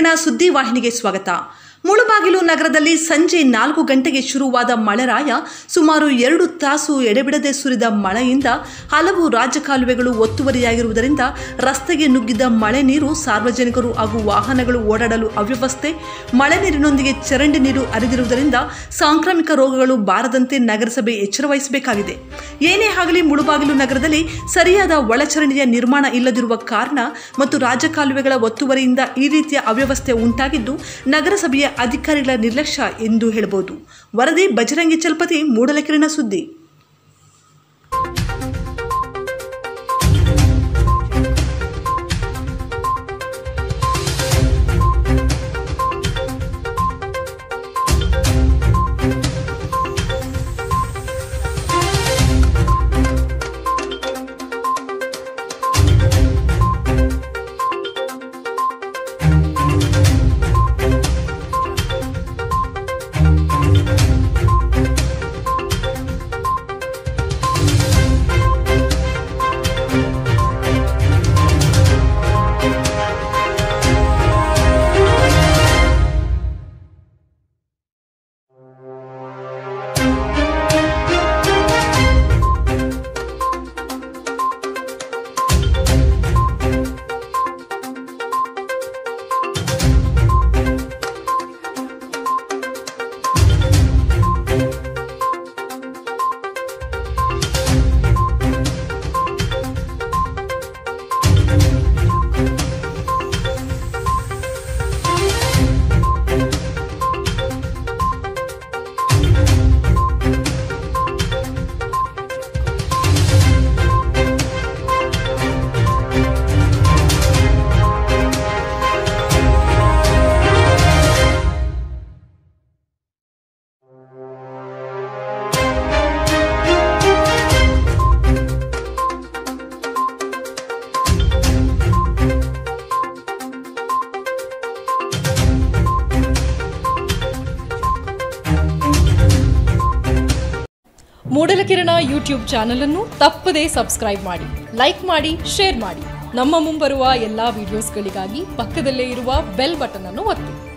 ಮೂಡಲಕಿರಣ ಸುದ್ದಿವಾಹಿನಿಗೆ ಸ್ವಾಗತ ಮುಳುಬಾಗಿಲು ನಗರದಲ್ಲಿ ಸಂಜೆ ನಾಲ್ಕು ಗಂಟೆಗೆ ಶುರುವಾದ ಮಳೆರಾಯ ಸುಮಾರು ಎರಡು ತಾಸು ಎಡೆಬಿಡದೆ ಸುರಿದ ಮಳೆಯಿಂದ ಹಲವು ರಾಜಕಾಲುವೆಗಳು ಒತ್ತುವರಿಯಾಗಿರುವುದರಿಂದ ರಸ್ತೆಗೆ ನುಗ್ಗಿದ್ದ ಮಳೆ ನೀರು ಸಾರ್ವಜನಿಕರು ಹಾಗೂ ವಾಹನಗಳು ಓಡಾಡಲು ಅವ್ಯವಸ್ಥೆ ಮಳೆ ನೀರಿನೊಂದಿಗೆ ಚರಂಡಿ ನೀರು ಹರಿದಿರುವುದರಿಂದ ಸಾಂಕ್ರಾಮಿಕ ರೋಗಗಳು ಬಾರದಂತೆ ನಗರಸಭೆ ಎಚ್ಚರ ವಹಿಸಬೇಕಾಗಿದೆ ಏನೇ ಆಗಲಿ ಮುಳುಬಾಗಿಲು ನಗರದಲ್ಲಿ ಸರಿಯಾದ ಒಳಚರಂಡಿಯ ನಿರ್ಮಾಣ ಇಲ್ಲದಿರುವ ಕಾರಣ ಮತ್ತು ರಾಜಕಾಲುವೆಗಳ ಒತ್ತುವರಿಯಿಂದ ಈ ರೀತಿಯ ಅವ್ಯವಸ್ಥೆ ಉಂಟಾಗಿದ್ದು ನಗರಸಭೆಯ ಅಧಿಕಾರಿಗಳ ನಿರ್ಲಕ್ಷ್ಯ ಎಂದು ಹೇಳಬಹುದು ವರದಿ ಬಜರಂಗಿ ಚಲಪತಿ ಮೂಡಲಕಿರಣ ಸುದ್ದಿ ಮೂಡಲಕಿರಣ ಯೂಟ್ಯೂಬ್ ಚಾನಲ್ ಅನ್ನು ತಪ್ಪದೇ ಸಬ್ಸ್ಕ್ರೈಬ್ ಮಾಡಿ ಲೈಕ್ ಮಾಡಿ ಶೇರ್ ಮಾಡಿ ನಮ್ಮ ಮುಂಬರುವ ಎಲ್ಲಾ ವಿಡಿಯೋಸ್ಗಳಿಗಾಗಿ ಪಕ್ಕದಲ್ಲೇ ಇರುವ ಬೆಲ್ ಬಟನ್ ಅನ್ನು ಒತ್ತಿ